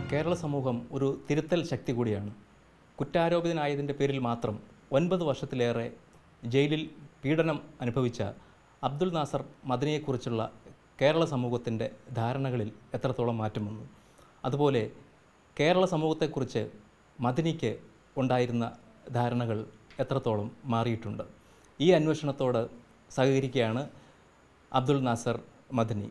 കേരള സമൂഹം ഒരു തിരുത്തൽ ശക്തി കൂടിയാണ് കുറ്റാരോപിതനായതിൻ്റെ പേരിൽ മാത്രം ഒൻപത് വർഷത്തിലേറെ ജയിലിൽ പീഡനം അനുഭവിച്ച അബ്ദുൽ നാസർ മദനിയെക്കുറിച്ചുള്ള കേരള സമൂഹത്തിൻ്റെ ധാരണകളിൽ എത്രത്തോളം മാറ്റം വന്നു അതുപോലെ കേരള സമൂഹത്തെക്കുറിച്ച് മദനിക്ക് ഉണ്ടായിരുന്ന ധാരണകൾ എത്രത്തോളം മാറിയിട്ടുണ്ട് ഈ അന്വേഷണത്തോട് സഹകരിക്കുകയാണ് അബ്ദുൽ നാസർ മദനി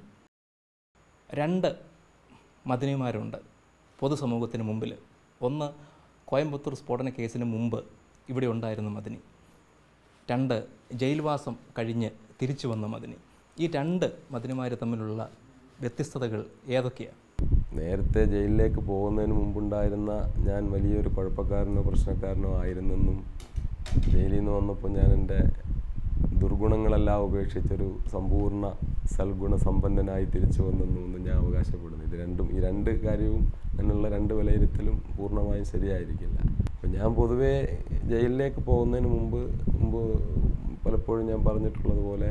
രണ്ട് മദനിമാരുണ്ട് പൊതുസമൂഹത്തിന് മുമ്പിൽ ഒന്ന് കോയമ്പത്തൂർ സ്ഫോടന കേസിന് മുമ്പ് ഇവിടെ ഉണ്ടായിരുന്ന മദനി രണ്ട് ജയിൽവാസം കഴിഞ്ഞ് തിരിച്ചു വന്ന മദനി ഈ രണ്ട് മദനിമാർ തമ്മിലുള്ള വ്യത്യസ്തതകൾ ഏതൊക്കെയാണ് നേരത്തെ ജയിലിലേക്ക് പോകുന്നതിന് മുമ്പുണ്ടായിരുന്ന ഞാൻ വലിയൊരു കുഴപ്പക്കാരനോ പ്രശ്നക്കാരനോ ആയിരുന്നെന്നും ജയിലിൽ നിന്ന് വന്നപ്പോൾ ഞാൻ എൻ്റെ ദുർഗുണങ്ങളെല്ലാം ഉപേക്ഷിച്ചൊരു സമ്പൂർണ്ണ സൽഗുണ സമ്പന്നനായി തിരിച്ചു വന്നെന്നും ഒന്നും ഞാൻ അവകാശപ്പെടുന്നു ഇത് രണ്ടും ഈ രണ്ട് കാര്യവും എന്നുള്ള രണ്ട് വിലയിരുത്തലും പൂർണ്ണമായും ശരിയായിരിക്കില്ല അപ്പം ഞാൻ പൊതുവേ ജയിലിലേക്ക് പോകുന്നതിന് മുമ്പ് മുമ്പ് പലപ്പോഴും ഞാൻ പറഞ്ഞിട്ടുള്ളതുപോലെ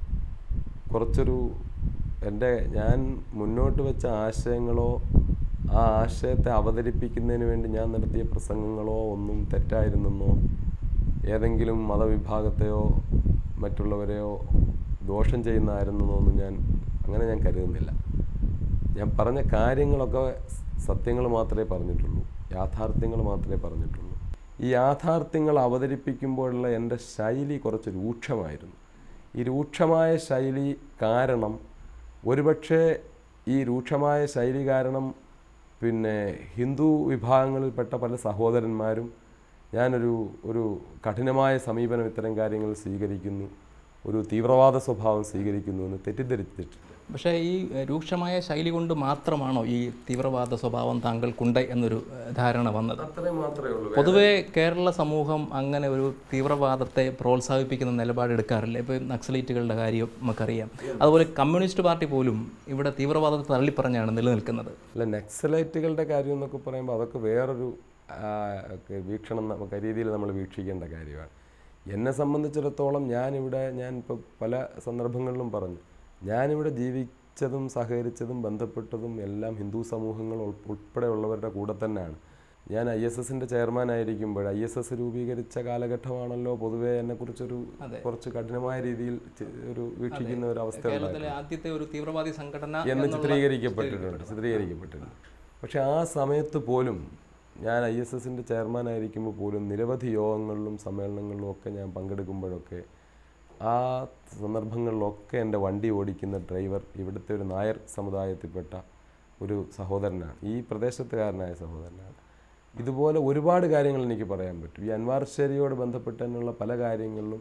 കുറച്ചൊരു എൻ്റെ ഞാൻ മുന്നോട്ട് വെച്ച ആശയങ്ങളോ ആ ആശയത്തെ അവതരിപ്പിക്കുന്നതിന് വേണ്ടി ഞാൻ നടത്തിയ പ്രസംഗങ്ങളോ ഒന്നും തെറ്റായിരുന്നെന്നോ ഏതെങ്കിലും മതവിഭാഗത്തെയോ മറ്റുള്ളവരെയോ ദോഷം ചെയ്യുന്നതായിരുന്നെന്നോ ഒന്നും ഞാൻ അങ്ങനെ ഞാൻ കരുതുന്നില്ല ഞാൻ പറഞ്ഞ കാര്യങ്ങളൊക്കെ സത്യങ്ങൾ മാത്രമേ പറഞ്ഞിട്ടുള്ളൂ യാഥാർത്ഥ്യങ്ങൾ മാത്രമേ പറഞ്ഞിട്ടുള്ളൂ ഈ യാഥാർത്ഥ്യങ്ങൾ അവതരിപ്പിക്കുമ്പോഴുള്ള എൻ്റെ ശൈലി കുറച്ച് രൂക്ഷമായിരുന്നു ഈ രൂക്ഷമായ ശൈലി കാരണം ഒരുപക്ഷെ ഈ രൂക്ഷമായ ശൈലി കാരണം പിന്നെ ഹിന്ദു വിഭാഗങ്ങളിൽപ്പെട്ട പല സഹോദരന്മാരും ഞാനൊരു ഒരു കഠിനമായ സമീപനം ഇത്തരം കാര്യങ്ങൾ സ്വീകരിക്കുന്നു ഒരു തീവ്രവാദ സ്വഭാവം സ്വീകരിക്കുന്നു എന്ന് തെറ്റിദ്ധരിച്ചിട്ടുണ്ട് പക്ഷേ ഈ എഹ്, രൂക്ഷമായ ശൈലി കൊണ്ട് മാത്രമാണോ ഈ തീവ്രവാദ സ്വഭാവം താങ്കൾക്കുണ്ട് എന്നൊരു എഹ്, ധാരണ വന്നത് അത്രയും മാത്രമേ ഉള്ളൂ പൊതുവേ കേരള സമൂഹം അങ്ങനെ ഒരു തീവ്രവാദത്തെ പ്രോത്സാഹിപ്പിക്കുന്ന നിലപാടെടുക്കാറില്ല ഇപ്പോൾ നക്സലൈറ്റുകളുടെ കാര്യം നമുക്കറിയാം അതുപോലെ കമ്മ്യൂണിസ്റ്റ് പാർട്ടി പോലും ഇവിടെ തീവ്രവാദത്തെ തള്ളിപ്പറഞ്ഞാണ് നിലനിൽക്കുന്നത് അല്ല നക്സലൈറ്റുകളുടെ കാര്യം എന്നൊക്കെ പറയുമ്പോൾ അതൊക്കെ വേറൊരു ആ, ഒക്കെ വീക്ഷണം നമുക്ക് രീതിയിൽ നമ്മൾ വീക്ഷിക്കേണ്ട കാര്യമാണ് എന്നെ സംബന്ധിച്ചിടത്തോളം ഞാനിവിടെ ഞാൻ ഇപ്പോൾ പല സന്ദർഭങ്ങളിലും പറഞ്ഞു ഞാനിവിടെ ജീവിച്ചതും സഹകരിച്ചതും ബന്ധപ്പെട്ടതും എല്ലാം ഹിന്ദു സമൂഹങ്ങൾ ഉൾ- ഉൾപ്പെടെയുള്ളവരുടെ കൂടെ തന്നെയാണ് ഞാൻ ഐ എസ് എസിൻ്റെ ചെയർമാനായിരിക്കുമ്പോൾ ഐ എസ് എസ് രൂപീകരിച്ച കാലഘട്ടമാണല്ലോ പൊതുവേ എന്നെക്കുറിച്ചൊരു കുറച്ച് കഠിനമായ രീതിയിൽ ചെ- ഒരു വീക്ഷിക്കുന്ന ഒരു അവസ്ഥ കേരളത്തിലെ ആദ്യത്തെ ഒരു തീവ്രവാദി സംഘടന എന്ന് ചിത്രീകരിക്കപ്പെട്ടിട്ടുണ്ട് ചിത്രീകരിക്കപ്പെട്ടിട്ടുണ്ട് പക്ഷെ ആ സമയത്ത് പോലും ഞാൻ ഐ എസ് എസിൻ്റെ ചെയർമാനായിരിക്കുമ്പോൾ പോലും നിരവധി യോഗങ്ങളിലും സമ്മേളനങ്ങളിലും ഒക്കെ ഞാൻ പങ്കെടുക്കുമ്പോഴൊക്കെ ആ സന്ദർഭങ്ങളിലൊക്കെ എൻ്റെ വണ്ടി ഓടിക്കുന്ന ഡ്രൈവർ ഇവിടുത്തെ ഒരു നായർ സമുദായത്തിൽപ്പെട്ട ഒരു സഹോദരനാണ് ഈ പ്രദേശത്തുകാരനായ സഹോദരനാണ് ഇതുപോലെ ഒരുപാട് കാര്യങ്ങൾ എനിക്ക് പറയാൻ പറ്റും ഈ അൻവാർ ശേരിയോട് ബന്ധപ്പെട്ട് തന്നെയുള്ള പല കാര്യങ്ങളിലും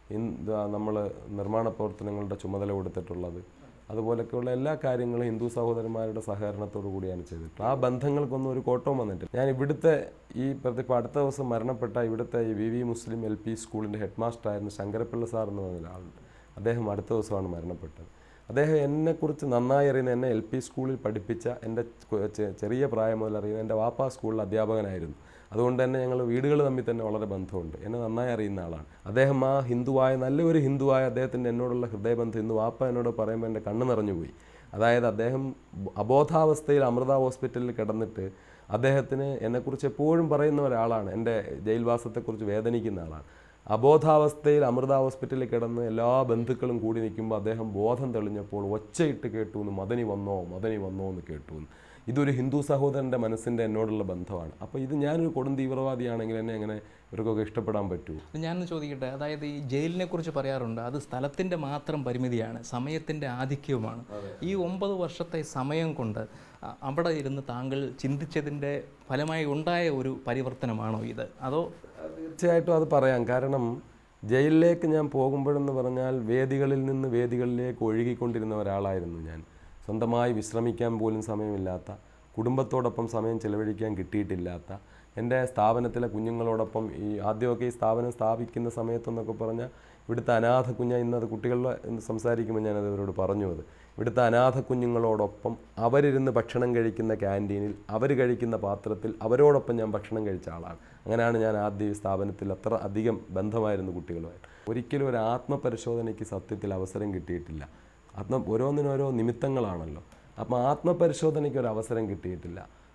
നമ്മൾ നിർമ്മാണ പ്രവർത്തനങ്ങളുടെ ചുമതല കൊടുത്തിട്ടുള്ളത് അതുപോലൊക്കെയുള്ള എല്ലാ കാര്യങ്ങളും ഹിന്ദു സഹോദരന്മാരുടെ സഹകരണത്തോടു കൂടിയാണ് ചെയ്തിട്ടുള്ളത് ആ ബന്ധങ്ങൾക്കൊന്നും ഒരു കോട്ടവും വന്നിട്ടില്ല ഞാൻ ഇവിടുത്തെ ഈ പ്രതി ഇപ്പോൾ അടുത്ത ദിവസം മരണപ്പെട്ട ഇവിടുത്തെ ഈ വി വി മുസ്ലിം എൽ പി സ്കൂളിൻ്റെ ഹെഡ് മാസ്റ്റർ ആയിരുന്ന ശങ്കരപ്പിള്ള സാർ എന്ന് പറഞ്ഞ ഒരാളുണ്ട് അദ്ദേഹം അടുത്ത ദിവസമാണ് മരണപ്പെട്ടത് അദ്ദേഹം എന്നെക്കുറിച്ച് നന്നായി അറിയുന്ന എന്നെ എൽ പി സ്കൂളിൽ പഠിപ്പിച്ച എൻ്റെ ചെ- ചെ- ചെറിയ പ്രായം മുതൽ അറിയുന്ന എൻ്റെ വാപ്പാ സ്കൂളിൽ അധ്യാപകനായിരുന്നു അതുകൊണ്ട് തന്നെ ഞങ്ങൾ വീടുകൾ തമ്മിൽ തന്നെ വളരെ ബന്ധമുണ്ട് എന്നെ നന്നായി അറിയുന്ന ആളാണ് അദ്ദേഹം ആ ഹിന്ദുവായ നല്ലൊരു ഹിന്ദുവായ അദ്ദേഹത്തിൻ്റെ എന്നോടുള്ള ഹൃദയബന്ധം ഇന്ന് വാപ്പ എന്നോട് പറയുമ്പോൾ എൻ്റെ കണ്ണ് നിറഞ്ഞുപോയി അതായത് അദ്ദേഹം അബോധാവസ്ഥയിൽ അമൃത ഹോസ്പിറ്റലിൽ കിടന്നിട്ട് അദ്ദേഹത്തിന് എന്നെക്കുറിച്ച് എപ്പോഴും പറയുന്ന ഒരാളാണ് എൻ്റെ ജയിൽവാസത്തെക്കുറിച്ച് വേദനിക്കുന്ന ആളാണ് അബോധാവസ്ഥയിൽ അമൃത ഹോസ്പിറ്റലിൽ കിടന്ന് എല്ലാ ബന്ധുക്കളും കൂടി നിൽക്കുമ്പോൾ അദ്ദേഹം ബോധം തെളിഞ്ഞപ്പോൾ ഒച്ചയിട്ട് കേട്ടു എന്ന് മദനി വന്നോ മദനി വന്നോ എന്ന് കേട്ടു എന്ന് ഇതൊരു ഹിന്ദു സഹോദരൻ്റെ മനസ്സിൻ്റെ എന്നോടുള്ള ബന്ധമാണ് അപ്പോൾ ഇത് ഞാനൊരു കൊടും തീവ്രവാദിയാണെങ്കിൽ എന്നെ എങ്ങനെ ഇവർക്കൊക്കെ ഇഷ്ടപ്പെടാൻ പറ്റൂ ഞാനൊന്ന് ചോദിക്കട്ടെ അതായത് ഈ ജയിലിനെ കുറിച്ച് പറയാറുണ്ട് അത് സ്ഥലത്തിൻ്റെ മാത്രം പരിമിതിയാണ് സമയത്തിൻ്റെ ആധിക്യവുമാണ് ഈ ഒമ്പത് വർഷത്തെ സമയം കൊണ്ട് അ- അവിടെ ഇരുന്ന് താങ്കൾ ചിന്തിച്ചതിൻ്റെ ഫലമായി ഉണ്ടായ ഒരു പരിവർത്തനമാണോ ഇത് അതോ തീർച്ചയായിട്ടും അത് പറയാം കാരണം ജയിലിലേക്ക് ഞാൻ പോകുമ്പോഴെന്ന് പറഞ്ഞാൽ വേദികളിൽ നിന്ന് വേദികളിലേക്ക് ഒഴുകിക്കൊണ്ടിരുന്ന ഒരാളായിരുന്നു ഞാൻ സ്വന്തമായി വിശ്രമിക്കാൻ പോലും സമയമില്ലാത്ത കുടുംബത്തോടൊപ്പം സമയം ചിലവഴിക്കാൻ കിട്ടിയിട്ടില്ലാത്ത എൻ്റെ സ്ഥാപനത്തിലെ കുഞ്ഞുങ്ങളോടൊപ്പം ഈ ആദ്യമൊക്കെ ഈ സ്ഥാപനം സ്ഥാപിക്കുന്ന സമയത്തെന്നൊക്കെ പറഞ്ഞാൽ ഇവിടുത്തെ അനാഥ കുഞ്ഞ ഇന്നത് കുട്ടികളുടെ എന്ന് സംസാരിക്കുമ്പോൾ ഞാനത് അവരോട് പറഞ്ഞു അത് ഇവിടുത്തെ അനാഥ കുഞ്ഞുങ്ങളോടൊപ്പം അവരിരുന്ന് ഭക്ഷണം കഴിക്കുന്ന ക്യാൻറ്റീനിൽ അവർ കഴിക്കുന്ന പാത്രത്തിൽ അവരോടൊപ്പം ഞാൻ ഭക്ഷണം കഴിച്ച ആളാണ് അങ്ങനെയാണ് ഞാൻ ആദ്യം ഈ സ്ഥാപനത്തിൽ അത്ര അധികം ബന്ധമായിരുന്നു കുട്ടികളുമായിട്ട് ഒരിക്കലും ഒരു ആത്മപരിശോധനയ്ക്ക് സത്യത്തിൽ അവസരം കിട്ടിയിട്ടില്ല ആത്മ ഓരോന്നിനും ഓരോ നിമിത്തങ്ങളാണല്ലോ അപ്പോൾ ആത്മപരിശോധനയ്ക്ക് ഒരു അവസരം കിട്ടിയിട്ടില്ല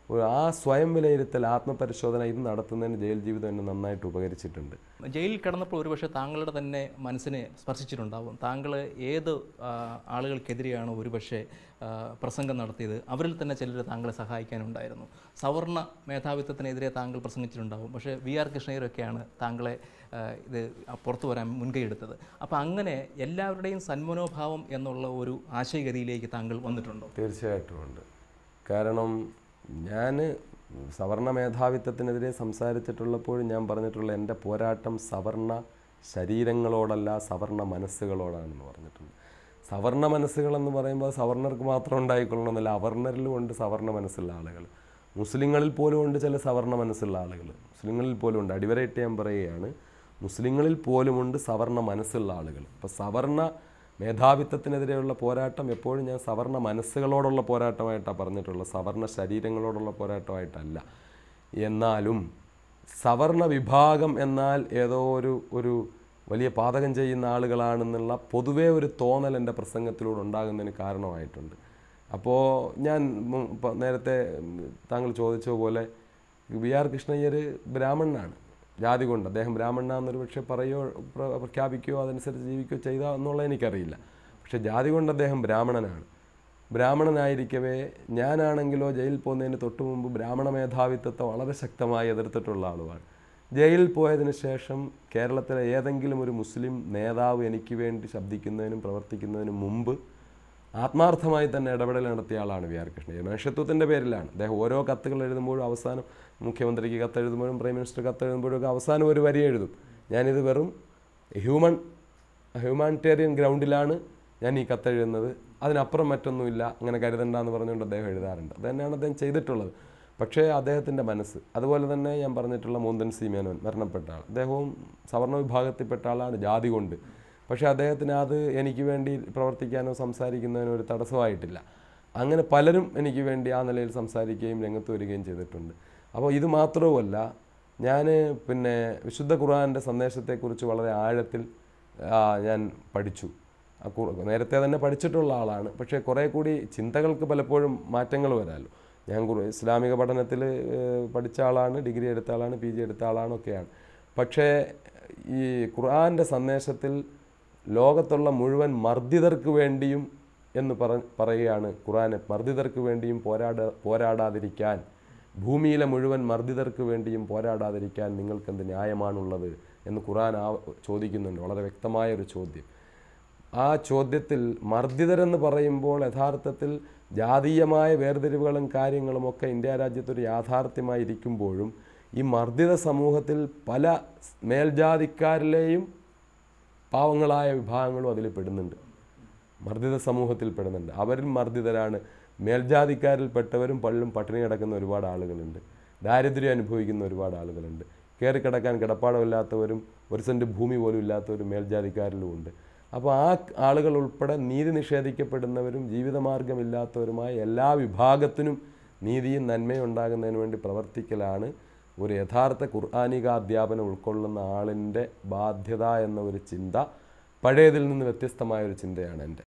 ഒരു ആ സ്വയം വിലയിരുത്തൽ ആത്മപരിശോധന ഇത് നടത്തുന്നതിന് ജയിൽ ജീവിതം എന്നെ നന്നായിട്ട് ഉപകരിച്ചിട്ടുണ്ട് ജയിലിൽ കിടന്നപ്പോൾ ഒരുപക്ഷെ താങ്കളുടെ തന്നെ മനസ്സിനെ സ്പർശിച്ചിട്ടുണ്ടാവും താങ്കൾ ഏത് ആ, ആളുകൾക്കെതിരെയാണോ ഒരുപക്ഷെ ആ, പ്രസംഗം നടത്തിയത് അവരിൽ തന്നെ ചിലർ താങ്കളെ സഹായിക്കാനുണ്ടായിരുന്നു സവർണ മേധാവിത്വത്തിനെതിരെ താങ്കൾ പ്രസംഗിച്ചിട്ടുണ്ടാവും പക്ഷേ വി ആർ കൃഷ്ണയ്യരൊക്കെയാണ് താങ്കളെ ആ, ഇത് പുറത്തു വരാൻ മുൻകൈ എടുത്തത് അപ്പോൾ അങ്ങനെ എല്ലാവരുടെയും സന്മനോഭാവം എന്നുള്ള ഒരു ആശയഗതിയിലേക്ക് താങ്കൾ വന്നിട്ടുണ്ടോ തീർച്ചയായിട്ടും ഉണ്ട് കാരണം ഞാൻ സവർണ മേധാവിത്വത്തിനെതിരെ സംസാരിച്ചിട്ടുള്ളപ്പോഴും ഞാൻ പറഞ്ഞിട്ടുള്ള എൻ്റെ പോരാട്ടം സവർണ ശരീരങ്ങളോടല്ല സവർണ മനസ്സുകളോടാണെന്ന് പറഞ്ഞിട്ടുണ്ട് സവർണ മനസ്സുകളെന്ന് പറയുമ്പോൾ സവർണർക്ക് മാത്രം ഉണ്ടായിക്കൊള്ളണമെന്നില്ല അവർണരിലും ഉണ്ട് സവർണ മനസ്സുള്ള ആളുകൾ മുസ്ലിങ്ങളിൽ പോലും ഉണ്ട് ചില സവർണ മനസ്സുള്ള ആളുകൾ മുസ്ലിങ്ങളിൽ പോലും ഉണ്ട് അടിവരയിട്ട് ഞാൻ പറയുകയാണ് മുസ്ലിങ്ങളിൽ പോലുമുണ്ട് സവർണ മനസ്സുള്ള ആളുകൾ അപ്പോൾ സവർണ മേധാവിത്വത്തിനെതിരെയുള്ള പോരാട്ടം എപ്പോഴും ഞാൻ സവർണ മനസ്സുകളോടുള്ള പോരാട്ടമായിട്ടാണ് പറഞ്ഞിട്ടുള്ളത് സവർണ ശരീരങ്ങളോടുള്ള പോരാട്ടമായിട്ടല്ല എന്നാലും സവർണ വിഭാഗം എന്നാൽ ഏതോ ഒരു ഒരു വലിയ പാതകം ചെയ്യുന്ന ആളുകളാണെന്നുള്ള പൊതുവേ ഒരു തോന്നൽ എൻ്റെ പ്രസംഗത്തിലൂടെ ഉണ്ടാകുന്നതിന് കാരണമായിട്ടുണ്ട് അപ്പോൾ ഞാൻ മും- ഇപ്പം നേരത്തെ ഉം, താങ്കൾ ചോദിച്ച പോലെ വി ആർ കൃഷ്ണയ്യർ ബ്രാഹ്മണനാണ് ജാതി കൊണ്ട് അദ്ദേഹം ബ്രാഹ്മണനാന്നൊരു പക്ഷേ പറയുകയോ പ്ര- പ്രഖ്യാപിക്കുകയോ അതനുസരിച്ച് ജീവിക്കുകയോ ചെയ്ത എന്നുള്ളത് എനിക്കറിയില്ല പക്ഷേ ജാതി കൊണ്ട് അദ്ദേഹം ബ്രാഹ്മണനാണ് ബ്രാഹ്മണനായിരിക്കവേ ഞാനാണെങ്കിലോ ജയിലിൽ പോകുന്നതിന് തൊട്ട് മുമ്പ് ബ്രാഹ്മണ മേധാവിത്വത്തെ വളരെ ശക്തമായി എതിർത്തിട്ടുള്ള ആളുമാണ് ജയിലിൽ പോയതിന് ശേഷം കേരളത്തിലെ ഏതെങ്കിലും ഒരു മുസ്ലിം നേതാവ് എനിക്ക് വേണ്ടി ശബ്ദിക്കുന്നതിനും പ്രവർത്തിക്കുന്നതിനും മുമ്പ് ആത്മാർത്ഥമായി തന്നെ ഇടപെടൽ നടത്തിയ ആളാണ് വി ആർ കൃഷ്ണയ്യർ മനുഷ്യത്വത്തിൻ്റെ പേരിലാണ് അദ്ദേഹം ഓരോ കത്തുകൾ എഴുതുമ്പോഴും അവസാനം മുഖ്യമന്ത്രിക്ക് കത്ത് എഴുതുമ്പോഴും പ്രൈം മിനിസ്റ്റർ കത്ത് എഴുതുമ്പോഴും ഒക്കെ അവസാനം ഒരു വരി എഴുതും ഞാനിത് വെറും ഹ്യൂമൻ ഹ്യൂമാനിറ്റേറിയൻ ഗ്രൗണ്ടിലാണ് ഞാൻ ഈ കത്ത് എഴുതുന്നത് അതിനപ്പുറം മറ്റൊന്നുമില്ല അങ്ങനെ കരുതണ്ടെന്ന് പറഞ്ഞുകൊണ്ട് അദ്ദേഹം എഴുതാറുണ്ട് അത് തന്നെയാണ് അദ്ദേഹം ചെയ്തിട്ടുള്ളത് പക്ഷേ അദ്ദേഹത്തിൻ്റെ മനസ്സ് അതുപോലെ തന്നെ ഞാൻ പറഞ്ഞിട്ടുള്ള മോന്തൻ സി മേനോൻ മരണപ്പെട്ട ആൾ അദ്ദേഹവും സവർണ്ണ വിഭാഗത്തിൽപ്പെട്ട ആളാണ് ജാതി കൊണ്ട് പക്ഷേ അദ്ദേഹത്തിന് അത് എനിക്ക് വേണ്ടി പ്രവർത്തിക്കാനോ സംസാരിക്കുന്നതിനോ ഒരു തടസ്സമായിട്ടില്ല അങ്ങനെ പലരും എനിക്ക് വേണ്ടി ആ നിലയിൽ സംസാരിക്കുകയും രംഗത്ത് വരികയും ചെയ്തിട്ടുണ്ട് അപ്പോൾ ഇത് മാത്രവുമല്ല ഞാൻ പിന്നെ വിശുദ്ധ ഖുർആൻ്റെ സന്ദേശത്തെക്കുറിച്ച് വളരെ ആഴത്തിൽ ആ, ഞാൻ പഠിച്ചു ആ കു- നേരത്തെ തന്നെ പഠിച്ചിട്ടുള്ള ആളാണ് പക്ഷേ കുറേ കൂടി ചിന്തകൾക്ക് പലപ്പോഴും മാറ്റങ്ങൾ വരാമല്ലോ ഞാൻ ഖുർ- ഇസ്ലാമിക പഠനത്തിൽ പഠിച്ച ആളാണ് ഡിഗ്രി എടുത്ത ആളാണ് പി ജി എടുത്ത ആളാണ് ഒക്കെയാണ് പക്ഷേ ഈ ഖുർആൻ്റെ സന്ദേശത്തിൽ ലോകത്തുള്ള മുഴുവൻ മർദ്ദിതർക്ക് വേണ്ടിയും എന്ന് പറ പറയുകയാണ് ഖുർആൻ മർദ്ദിതർക്ക് വേണ്ടിയും പോരാട പോരാടാതിരിക്കാൻ ഭൂമിയിലെ മുഴുവൻ മർദ്ദിതർക്ക് വേണ്ടിയും പോരാടാതിരിക്കാൻ നിങ്ങൾക്കെന്ത് ന്യായമാണുള്ളത് എന്ന് ഖുർആൻ ആ ചോദിക്കുന്നുണ്ട് വളരെ വ്യക്തമായ ഒരു ചോദ്യം ആ ചോദ്യത്തിൽ മർദ്ദിതരെന്ന് പറയുമ്പോൾ യഥാർത്ഥത്തിൽ ജാതീയമായ വേർതിരിവുകളും കാര്യങ്ങളും ഒക്കെ ഇന്ത്യ രാജ്യത്തൊരു യാഥാർത്ഥ്യമായി ഇരിക്കുമ്പോഴും ഈ മർദ്ദിത സമൂഹത്തിൽ പല മേൽജാതിക്കാരിലെയും പാവങ്ങളായ വിഭാഗങ്ങളും അതിൽ പെടുന്നുണ്ട് മർദ്ദിത സമൂഹത്തിൽ പെടുന്നുണ്ട് അവരിൽ മർദ്ദിതരാണ് മേൽജാതിക്കാരിൽപ്പെട്ടവരും പള്ളും പട്ടിണി കിടക്കുന്ന ഒരുപാട് ആളുകളുണ്ട് ദാരിദ്ര്യം അനുഭവിക്കുന്ന ഒരുപാട് ആളുകളുണ്ട് കയറി കിടക്കാൻ കിടപ്പാടമില്ലാത്തവരും ഒരു സെൻറ്റ് ഭൂമി പോലും ഇല്ലാത്തവരും മേൽജാതിക്കാരിലും ഉണ്ട് അപ്പോൾ ആ ആളുകൾ ഉൾപ്പെടെ നീതി നിഷേധിക്കപ്പെടുന്നവരും ജീവിതമാർഗമില്ലാത്തവരുമായ എല്ലാ വിഭാഗത്തിനും നീതിയും നന്മയും ഉണ്ടാകുന്നതിന് വേണ്ടി പ്രവർത്തിക്കലാണ് ഒരു യഥാർത്ഥ ഖുർആാനിക അധ്യാപനം ഉൾക്കൊള്ളുന്ന ആളിൻ്റെ ബാധ്യത എന്ന ഒരു ചിന്ത പഴയതിൽ നിന്ന് വ്യത്യസ്തമായ ഒരു ചിന്തയാണ് എൻ്റെ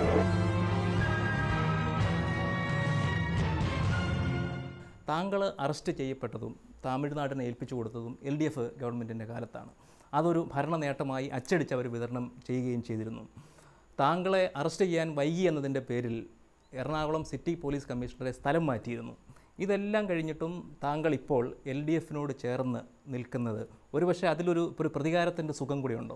താങ്കൾ അറസ്റ്റ് ചെയ്യപ്പെട്ടതും തമിഴ്നാടിനെ ഏൽപ്പിച്ചു കൊടുത്തതും എൽ ഡി എഫ് ഗവൺമെൻറ്റിൻ്റെ കാലത്താണ് അതൊരു ഭരണ നേട്ടമായി അച്ചടിച്ച് അവർ വിതരണം ചെയ്യുകയും ചെയ്തിരുന്നു താങ്കളെ അറസ്റ്റ് ചെയ്യാൻ വൈകി എന്നതിൻ്റെ പേരിൽ എറണാകുളം സിറ്റി പോലീസ് കമ്മീഷണറെ സ്ഥലം മാറ്റിയിരുന്നു ഇതെല്ലാം കഴിഞ്ഞിട്ടും താങ്കൾ ഇപ്പോൾ എൽ ഡി എഫിനോട് ചേർന്ന് നിൽക്കുന്നത് ഒരുപക്ഷെ അതിലൊരു ഒരു പ്രതികാരത്തിൻ്റെ സുഖം കൂടിയുണ്ടോ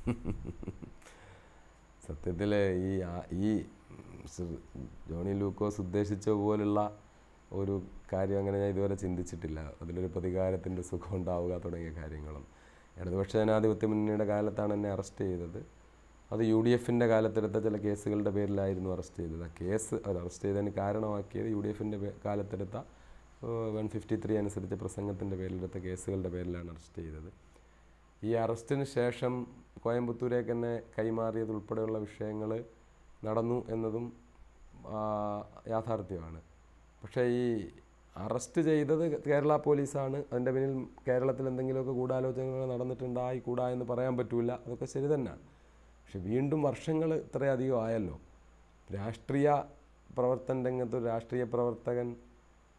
സത്യത്തിൽ ഈ ആ- ഈ സു- ജോണി ലൂക്കോസ് ഉദ്ദേശിച്ച പോലുള്ള ഒരു കാര്യം അങ്ങനെ ഞാൻ ഇതുവരെ ചിന്തിച്ചിട്ടില്ല അതിലൊരു പ്രതികാരത്തിൻ്റെ സുഖം ഉണ്ടാവുക തുടങ്ങിയ കാര്യങ്ങളും ഇടതുപക്ഷ ജനാധിപത്യ മുന്നണിയുടെ കാലത്താണ് എന്നെ അറസ്റ്റ് ചെയ്തത് അത് യു ഡി എഫിൻ്റെ കാലത്തെടുത്ത ചില കേസുകളുടെ പേരിലായിരുന്നു അറസ്റ്റ് ചെയ്തത് ആ കേസ് അത് അറസ്റ്റ് ചെയ്തതിന് കാരണമാക്കിയത് യു ഡി എഫിൻ്റെ കാലത്തെടുത്ത വൺ ഫിഫ്റ്റി ത്രീ അനുസരിച്ച് പ്രസംഗത്തിൻ്റെ പേരിലെടുത്ത കേസുകളുടെ പേരിലാണ് അറസ്റ്റ് ചെയ്തത് ഈ അറസ്റ്റിന് ശേഷം കോയമ്പത്തൂരേക്ക് തന്നെ കൈമാറിയത് ഉൾപ്പെടെയുള്ള വിഷയങ്ങൾ നടന്നു എന്നതും ആ, യാഥാർത്ഥ്യമാണ് പക്ഷേ ഈ അറസ്റ്റ് ചെയ്തത് കേരള പോലീസാണ് അതിൻ്റെ പിന്നിൽ കേരളത്തിൽ എന്തെങ്കിലുമൊക്കെ ഗൂഢാലോചനകൾ നടന്നിട്ടുണ്ടായി കൂടാ എന്ന് പറയാൻ പറ്റൂല അതൊക്കെ ശരി തന്നെയാണ് പക്ഷെ വീണ്ടും വർഷങ്ങൾ ഇത്രയധികം ആയല്ലോ രാഷ്ട്രീയ പ്രവർത്തന രംഗത്ത് ഒരു രാഷ്ട്രീയ പ്രവർത്തകൻ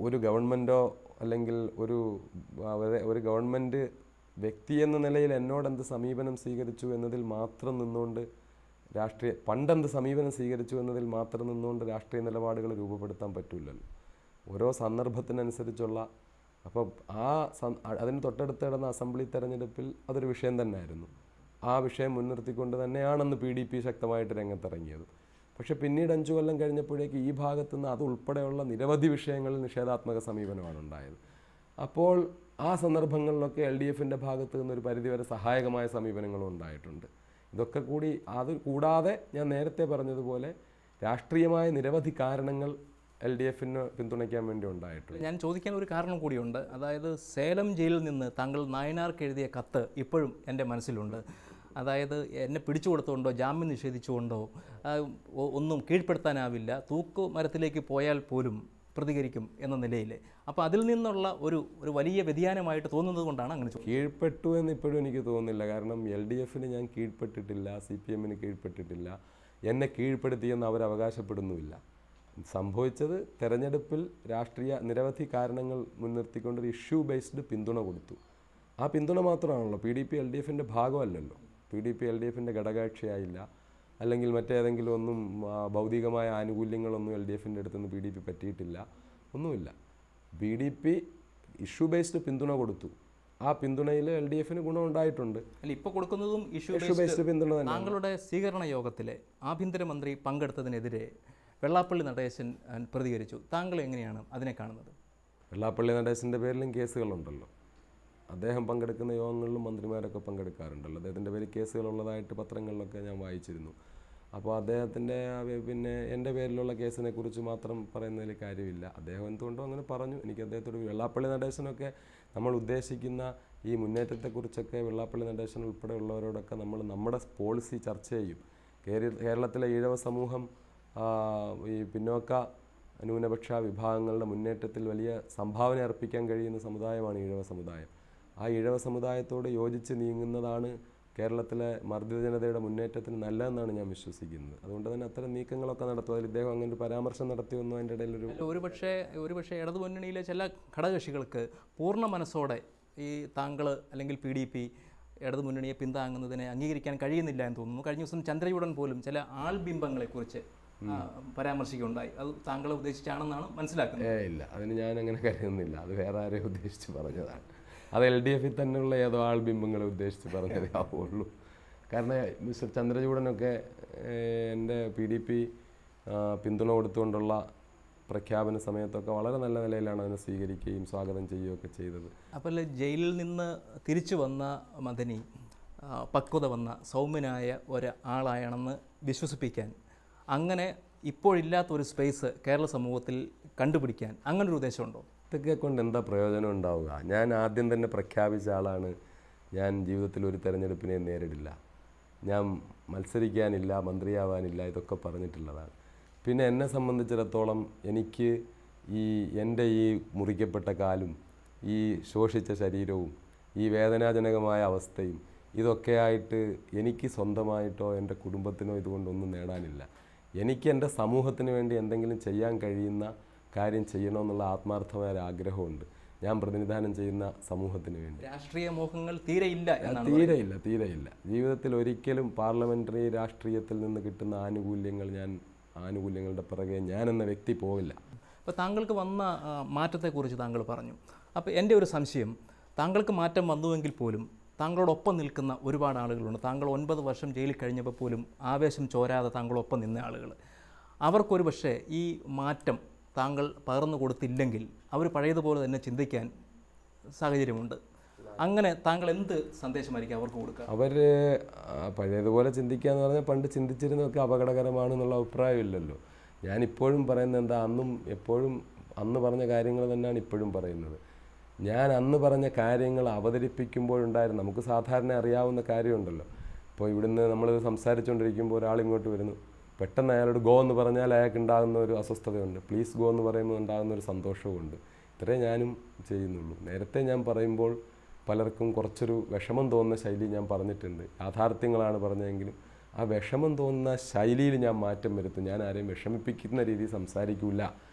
ഒരു ഗവൺമെൻറ്റോ അല്ലെങ്കിൽ ഒരു അവരെ ഒരു ഗവൺമെൻറ് വ്യക്തി എന്ന നിലയിൽ എന്നോട് എന്ത് സമീപനം സ്വീകരിച്ചു എന്നതിൽ മാത്രം നിന്നുകൊണ്ട് രാഷ്ട്രീയ പണ്ടെന്ത് സമീപനം സ്വീകരിച്ചു എന്നതിൽ മാത്രം നിന്നുകൊണ്ട് രാഷ്ട്രീയ നിലപാടുകൾ രൂപപ്പെടുത്താൻ പറ്റില്ലല്ലോ ഓരോ സന്ദർഭത്തിനനുസരിച്ചുള്ള അപ്പോൾ ആ സം- അതിന് തൊട്ടടുത്ത് കിടന്ന അസംബ്ലി തെരഞ്ഞെടുപ്പിൽ അതൊരു വിഷയം തന്നെയായിരുന്നു ആ വിഷയം മുൻനിർത്തിക്കൊണ്ട് തന്നെയാണെന്ന് പി ഡി പി ശക്തമായിട്ട് രംഗത്തിറങ്ങിയത് പക്ഷേ പിന്നീട് അഞ്ചു കൊല്ലം കഴിഞ്ഞപ്പോഴേക്ക് ഈ ഭാഗത്തു നിന്ന് അത് ഉൾപ്പെടെയുള്ള നിരവധി വിഷയങ്ങളിൽ നിഷേധാത്മക സമീപനമാണ് ഉണ്ടായത് അപ്പോൾ ആ സന്ദർഭങ്ങളിലൊക്കെ എൽ ഡി എഫിൻ്റെ ഭാഗത്ത് നിന്ന് ഒരു പരിധിവരെ സഹായകമായ സമീപനങ്ങളും ഉണ്ടായിട്ടുണ്ട് ഇതൊക്കെ കൂടി അത് കൂടാതെ ഞാൻ നേരത്തെ പറഞ്ഞതുപോലെ രാഷ്ട്രീയമായ നിരവധി കാരണങ്ങൾ എൽ ഡി എഫിന് പിന്തുണയ്ക്കാൻ വേണ്ടി ഉണ്ടായിട്ടുണ്ട് ഞാൻ ചോദിക്കാൻ ഒരു കാരണം കൂടിയുണ്ട് അതായത് സേലം ജയിലിൽ നിന്ന് താങ്കൾ നായനാർക്ക് എഴുതിയ കത്ത് ഇപ്പോഴും എൻ്റെ മനസ്സിലുണ്ട് അതായത് എന്നെ പിടിച്ചു കൊടുത്തുകൊണ്ടോ ജാമ്യം നിഷേധിച്ചുകൊണ്ടോ ആ, ഒ- ഒന്നും കീഴ്പ്പെടുത്താനാവില്ല തൂക്കു മരത്തിലേക്ക് പോയാൽ പോലും പ്രതികരിക്കും എന്ന നിലയിൽ അപ്പോൾ അതിൽ നിന്നുള്ള ഒരു ഒരു വലിയ വ്യതിയാനമായിട്ട് തോന്നുന്നത് കൊണ്ടാണ് അങ്ങനെ ചോദിച്ചത് കീഴ്പ്പെട്ടു എന്ന് ഇപ്പോഴും എനിക്ക് തോന്നുന്നില്ല കാരണം എൽ ഡി എഫിന് ഞാൻ കീഴ്പ്പെട്ടിട്ടില്ല സി പി എമ്മിന് കീഴ്പ്പെട്ടിട്ടില്ല എന്നെ കീഴ്പ്പെടുത്തിയെന്ന് അവർ അവകാശപ്പെടുന്നുമില്ല സംഭവിച്ചത് തെരഞ്ഞെടുപ്പിൽ രാഷ്ട്രീയ നിരവധി കാരണങ്ങൾ മുൻനിർത്തിക്കൊണ്ട് ഒരു ഇഷ്യൂ ബേസ്ഡ് പിന്തുണ കൊടുത്തു ആ പിന്തുണ മാത്രമാണല്ലോ P D P L D എഫിൻ്റെ ഭാഗമല്ലല്ലോ P D P L D എഫിൻ്റെ ഘടകകക്ഷിയായില്ല അല്ലെങ്കിൽ മറ്റേതെങ്കിലും ഒന്നും ആ, ഭൗതികമായ ആനുകൂല്യങ്ങളൊന്നും എൽ ഡി എഫിൻ്റെ അടുത്തുനിന്ന് പി ഡി പി പറ്റിയിട്ടില്ല ഒന്നുമില്ല B D P issue based പിന്തുണ കൊടുത്തു ആ പിന്തുണയിൽ എൽ ഡി എഫിന് ഗുണമുണ്ടായിട്ടുണ്ട് അല്ല ഇപ്പോൾ കൊടുക്കുന്നതും ഇഷ്യൂ ഇഷ്യൂ ബേസ്ഡ് പിന്തുണ തന്നെ താങ്കളുടെ സ്വീകരണ യോഗത്തിൽ ആഭ്യന്തരമന്ത്രി പങ്കെടുത്തതിനെതിരെ വെള്ളാപ്പള്ളി നടേശൻ ആ, പ്രതികരിച്ചു താങ്കൾ എങ്ങനെയാണ് അതിനെ കാണുന്നത് വെള്ളാപ്പള്ളി നടേശൻ്റെ പേരിലും കേസുകളുണ്ടല്ലോ അദ്ദേഹം പങ്കെടുക്കുന്ന യോഗങ്ങളിലും മന്ത്രിമാരൊക്കെ പങ്കെടുക്കാറുണ്ടല്ലോ അദ്ദേഹത്തിൻ്റെ പേരിൽ കേസുകളുള്ളതായിട്ട് പത്രങ്ങളിലൊക്കെ ഞാൻ വായിച്ചിരുന്നു അപ്പോൾ അദ്ദേഹത്തിൻ്റെ ആ വെ- പിന്നെ എൻ്റെ പേരിലുള്ള കേസിനെ കുറിച്ച് മാത്രം പറയുന്നതിൽ കാര്യമില്ല അദ്ദേഹം എന്തുകൊണ്ടോ അങ്ങനെ പറഞ്ഞു എനിക്ക് അദ്ദേഹത്തോട് വെള്ളാപ്പള്ളി നടേശനൊക്കെ നമ്മൾ ഉദ്ദേശിക്കുന്ന ഈ മുന്നേറ്റത്തെക്കുറിച്ചൊക്കെ വെള്ളാപ്പള്ളി നടേശൻ ഉൾപ്പെടെയുള്ളവരോടൊക്കെ നമ്മൾ നമ്മുടെ പോളിസി ചർച്ച ചെയ്യും കേര- കേരളത്തിലെ ഈഴവ സമൂഹം ആ, ഈ പിന്നോക്ക ന്യൂനപക്ഷ വിഭാഗങ്ങളുടെ മുന്നേറ്റത്തിൽ വലിയ സംഭാവന അർപ്പിക്കാൻ കഴിയുന്ന സമുദായമാണ് ഈഴവ സമുദായം ആ ഈഴവ സമുദായത്തോട് യോജിച്ച് നീങ്ങുന്നതാണ് കേരളത്തിലെ മർദ്ദിത ജനതയുടെ മുന്നേറ്റത്തിന് നല്ലതെന്നാണ് ഞാൻ വിശ്വസിക്കുന്നത് അതുകൊണ്ട് തന്നെ അത്തരം നീക്കങ്ങളൊക്കെ നടത്തും അതിൽ ഇദ്ദേഹം അങ്ങനെ ഒരു പരാമർശം നടത്തിയൊന്നും അതിൻ്റെ ഇടയിലൊരു അല്ല ഒരുപക്ഷെ ഒരുപക്ഷെ ഇടതുമുന്നണിയിലെ ചില ഘടകകക്ഷികൾക്ക് പൂർണ്ണ മനസ്സോടെ ഈ താങ്കൾ അല്ലെങ്കിൽ പി ഡി പി ഇടതുമുന്നണിയെ പിന്താങ്ങുന്നതിനെ അംഗീകരിക്കാൻ കഴിയുന്നില്ല എന്ന് തോന്നുന്നു കഴിഞ്ഞ ദിവസം ചന്ദ്രചൂഡൻ പോലും ചില ആൾബിംബങ്ങളെക്കുറിച്ച് ആ, പരാമർശിക്കുകയുണ്ടായി അത് താങ്കളെ ഉദ്ദേശിച്ചാണെന്നാണ് മനസ്സിലാക്കുന്നത് ഏ ഇല്ല അതിന് ഞാൻ അങ്ങനെ കരുതുന്നില്ല അത് വേറെ ആരെയും ഉദ്ദേശിച്ച് പറഞ്ഞതാണ് അത് എൽ ഡി എഫിൽ തന്നെയുള്ള ഏതോ ആൾ ബിംബങ്ങളെ ഉദ്ദേശിച്ച് പറഞ്ഞതേ ആവുള്ളൂ കാരണം മിസ്റ്റർ ചന്ദ്രചൂഡനൊക്കെ ഏഹ്, എൻ്റെ പി ഡി പി പിന്തുണ കൊടുത്തുകൊണ്ടുള്ള പ്രഖ്യാപന സമയത്തൊക്കെ വളരെ നല്ല നിലയിലാണ് അതിനെ സ്വീകരിക്കുകയും സ്വാഗതം ചെയ്യുകയൊക്കെ ചെയ്തത് അപ്പോൾ ജയിലിൽ നിന്ന് തിരിച്ചു വന്ന മദനി ആ, പക്വത വന്ന സൗമ്യനായ ഒരാളായാണെന്ന് വിശ്വസിപ്പിക്കാൻ അങ്ങനെ ഇപ്പോഴില്ലാത്ത ഒരു സ്പേസ് കേരള സമൂഹത്തിൽ കണ്ടുപിടിക്കാൻ അങ്ങനെ ഒരു ഉദ്ദേശമുണ്ടോ ഇതൊക്കെ കൊണ്ട് എന്താ പ്രയോജനം ഉണ്ടാവുക ഞാൻ ആദ്യം തന്നെ പ്രഖ്യാപിച്ച ആളാണ് ഞാൻ ജീവിതത്തിൽ ഒരു തെരഞ്ഞെടുപ്പിനെ നേരിടില്ല ഞാൻ മത്സരിക്കാനില്ല മന്ത്രിയാവാനില്ല ഇതൊക്കെ പറഞ്ഞിട്ടുള്ളതാണ് പിന്നെ എന്നെ സംബന്ധിച്ചിടത്തോളം എനിക്ക് ഈ എൻ്റെ ഈ മുറിക്കപ്പെട്ട കാലും ഈ ശോഷിച്ച ശരീരവും ഈ വേദനാജനകമായ അവസ്ഥയും ഇതൊക്കെയായിട്ട് എനിക്ക് സ്വന്തമായിട്ടോ എൻ്റെ കുടുംബത്തിനോ ഇതുകൊണ്ടൊന്നും നേടാനില്ല എനിക്ക് എൻ്റെ സമൂഹത്തിന് വേണ്ടി എന്തെങ്കിലും ചെയ്യാൻ കഴിയുന്ന കാര്യം ചെയ്യണമെന്നുള്ള ആത്മാർത്ഥമായ ഒരു ആഗ്രഹമുണ്ട് ഞാൻ പ്രതിനിധാനം ചെയ്യുന്ന സമൂഹത്തിന് വേണ്ടി രാഷ്ട്രീയ മോഹങ്ങൾ തീരെ ഇല്ല എന്നാണ് തീരെയില്ല തീരെയില്ല ജീവിതത്തിൽ ഒരിക്കലും പാർലമെൻ്ററി രാഷ്ട്രീയത്തിൽ നിന്ന് കിട്ടുന്ന ആനുകൂല്യങ്ങൾ ഞാൻ ആനുകൂല്യങ്ങളുടെ പിറകെ ഞാൻ എന്ന വ്യക്തി പോവില്ല അപ്പോൾ താങ്കൾക്ക് വന്ന ആ, മാറ്റത്തെക്കുറിച്ച് താങ്കൾ പറഞ്ഞു അപ്പോൾ എൻ്റെ ഒരു സംശയം താങ്കൾക്ക് മാറ്റം വന്നുവെങ്കിൽ പോലും താങ്കളോടൊപ്പം നിൽക്കുന്ന ഒരുപാട് ആളുകളുണ്ട് താങ്കൾ ഒൻപത് വർഷം ജയിലിൽ കഴിഞ്ഞപ്പോൾ പോലും ആവേശം ചോരാതെ താങ്കളൊപ്പം നിന്ന ആളുകൾ അവർക്കൊരു പക്ഷേ ഈ മാറ്റം താങ്കൾ പകർന്നു കൊടുത്തില്ലെങ്കിൽ അവർ പഴയതുപോലെ തന്നെ ചിന്തിക്കാൻ സാഹചര്യമുണ്ട് അങ്ങനെ താങ്കൾ എന്ത് സന്ദേശമായിരിക്കും അവർക്ക് കൊടുക്കുക അവർ പഴയതുപോലെ ചിന്തിക്കുക എന്ന് പറഞ്ഞാൽ പണ്ട് ചിന്തിച്ചിരുന്നതൊക്കെ അപകടകരമാണെന്നുള്ള അഭിപ്രായമില്ലല്ലോ ഞാൻ ഇപ്പോഴും പറയുന്നത് എന്താ അന്നും എപ്പോഴും അന്ന് പറഞ്ഞ കാര്യങ്ങൾ തന്നെയാണ് ഇപ്പോഴും പറയുന്നത് ഞാൻ അന്ന് പറഞ്ഞ കാര്യങ്ങൾ അവതരിപ്പിക്കുമ്പോഴുണ്ടായിരുന്നു നമുക്ക് സാധാരണ അറിയാവുന്ന കാര്യമുണ്ടല്ലോ ഇപ്പോൾ ഇവിടുന്ന് നമ്മളിത് സംസാരിച്ചുകൊണ്ടിരിക്കുമ്പോൾ ഒരാൾ ഇങ്ങോട്ട് വരുന്നു പെട്ടെന്ന് അയാളോട് ഗോ എന്ന് പറഞ്ഞാൽ അയാൾക്ക് ഉണ്ടാകുന്ന ഒരു അസ്വസ്ഥതയുണ്ട് പ്ലീസ് ഗോ എന്ന് പറയുമ്പോൾ ഉണ്ടാകുന്ന ഒരു സന്തോഷവുമുണ്ട് ഇത്രേ ഞാനും ചെയ്യുന്നുള്ളൂ നേരത്തെ ഞാൻ പറയുമ്പോൾ പലർക്കും കുറച്ചൊരു വിഷമം തോന്നുന്ന ശൈലി ഞാൻ പറഞ്ഞിട്ടുണ്ട് യാഥാർത്ഥ്യങ്ങളാണ് പറഞ്ഞതെങ്കിലും ആ വിഷമം തോന്നുന്ന ശൈലിയിൽ ഞാൻ മാറ്റം വരുത്തും ഞാൻ ആരെയും വിഷമിപ്പിക്കുന്ന രീതിയിൽ സംസാരിക്കില്ല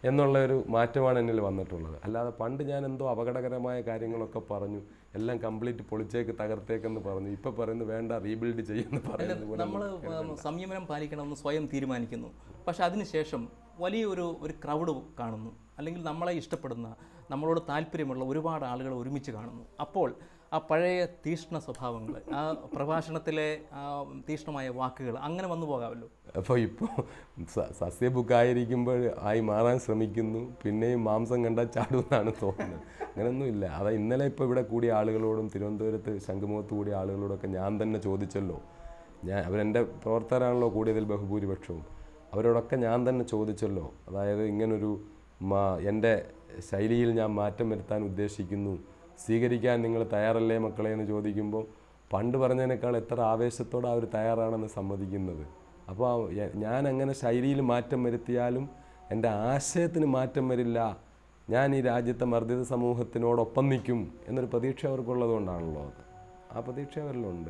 എന്നുള്ള ഒരു മാറ്റമാണ് എന്നിൽ വന്നിട്ടുള്ളത് അല്ലാതെ പണ്ട് ഞാൻ എന്തോ അപകടകരമായ കാര്യങ്ങളൊക്കെ പറഞ്ഞു എല്ലാം കംപ്ലീറ്റ് പൊളിച്ചേക്ക് തകർത്തേക്കെന്ന് പറഞ്ഞു ഇപ്പൊ പറയുന്നു വേണ്ട റീബിൽഡ് ചെയ്യുമെന്ന് പറയുന്നത് പോലെ നമ്മൾ സംയമനം പാലിക്കണമെന്ന് സ്വയം തീരുമാനിക്കുന്നു പക്ഷെ അതിനുശേഷം വലിയൊരു ഒരു ക്രൗഡ് കാണുന്നു അല്ലെങ്കിൽ നമ്മളെ ഇഷ്ടപ്പെടുന്ന നമ്മളോട് താല്പര്യമുള്ള ഒരുപാട് ആളുകൾ ഒരുമിച്ച് കാണുന്നു അപ്പോൾ ആ പഴയ തീഷ്ണ സ്വഭാവങ്ങൾ ആ പ്രഭാഷണത്തിലെ ആ തീഷ്ണമായ വാക്കുകൾ അങ്ങനെ വന്നു പോകാമല്ലോ അപ്പോൾ ഇപ്പോൾ സസ്യബുക്കായിരിക്കുമ്പോൾ ആയി മാറാൻ ശ്രമിക്കുന്നു പിന്നെയും മാംസം കണ്ടാൽ ചാടുമെന്നാണ് തോന്നുന്നത് അങ്ങനെയൊന്നുമില്ല അതാ ഇന്നലെ ഇപ്പോൾ ഇവിടെ കൂടിയ ആളുകളോടും തിരുവനന്തപുരത്ത് ശംഖുമുഖത്ത് കൂടിയ ആളുകളോടൊക്കെ ഞാൻ തന്നെ ചോദിച്ചല്ലോ ഞാൻ അവരെൻ്റെ പ്രവർത്തകരാണല്ലോ കൂടിയതിൽ ബഹുഭൂരിപക്ഷവും അവരോടൊക്കെ ഞാൻ തന്നെ ചോദിച്ചല്ലോ അതായത് ഇങ്ങനൊരു മാ എൻ്റെ ശൈലിയിൽ ഞാൻ മാറ്റം വരുത്താൻ ഉദ്ദേശിക്കുന്നു സ്വീകരിക്കാൻ നിങ്ങൾ തയ്യാറല്ലേ മക്കളെ എന്ന് ചോദിക്കുമ്പോൾ പണ്ട് പറഞ്ഞതിനേക്കാൾ എത്ര ആവേശത്തോടെ അവർ തയ്യാറാണെന്ന് സമ്മതിക്കുന്നത് അപ്പോൾ ഞാൻ അങ്ങനെ ശൈലിയിൽ മാറ്റം വരുത്തിയാലും എൻ്റെ ആശയത്തിന് മാറ്റം വരില്ല ഞാൻ ഈ രാജ്യത്തെ മർദ്ദിത സമൂഹത്തിനോടൊപ്പം നിൽക്കും എന്നൊരു പ്രതീക്ഷ അവർക്കുള്ളത് കൊണ്ടാണല്ലോ അത് ആ പ്രതീക്ഷ അവരിലുണ്ട്